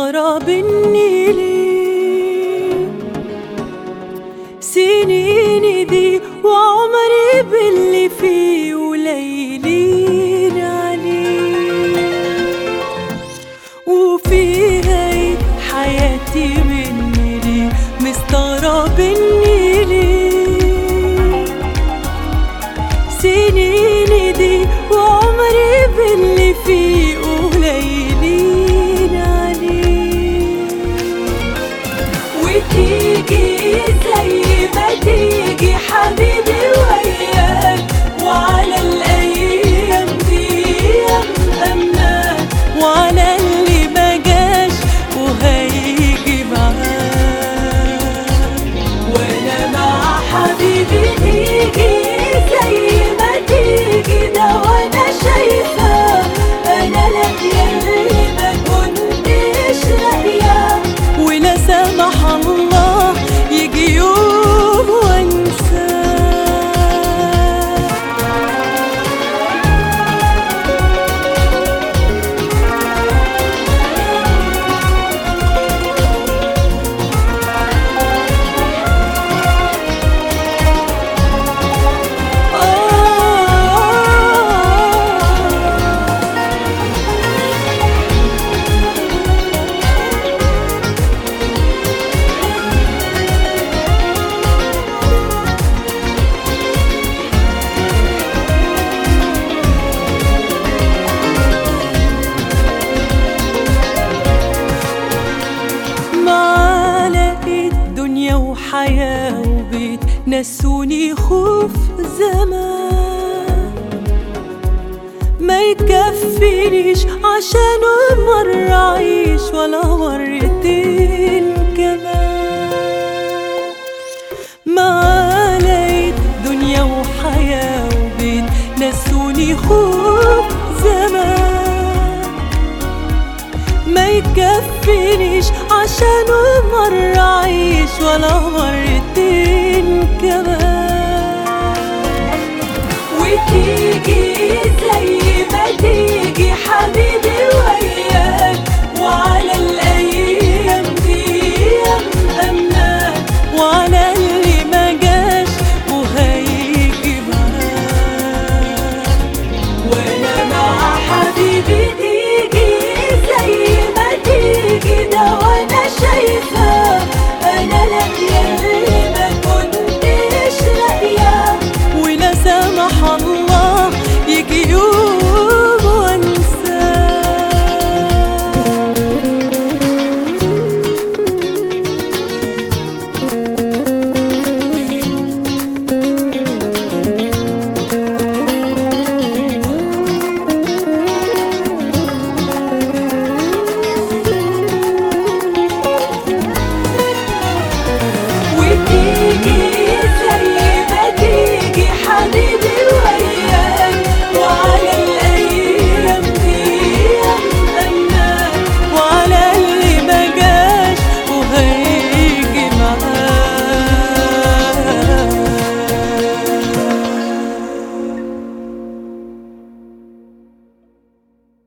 مستغرب اني ليه سنيني دي وعمري باللي فيه وليلين عليه وفيها ايه حياتي مني ليه مستغرب اني ليه سنيني دي وعمري باللي فيه قليلين عليه وتيجي زي ما تيجي حبيبي وياك وعلى الايام دي امناك وعلى اللي ما جاش وهيجي معاك وانا مع حبيبي تيجي زي ما تيجي ده وانا شايفاه انا لاقيه اللي ما كنتش لاقياه ولا سمح الله يجي يوم وانساه آه معلقة دنيا وحياة وبيت نسوني خوف زمان ما يكفينيش عشان مرة أعيش ولا مرتين كمان معلقة دنيا وحياة وبيت نسوني خوف زمان ما يكفينيش عشان مرة أعيش ولا مرة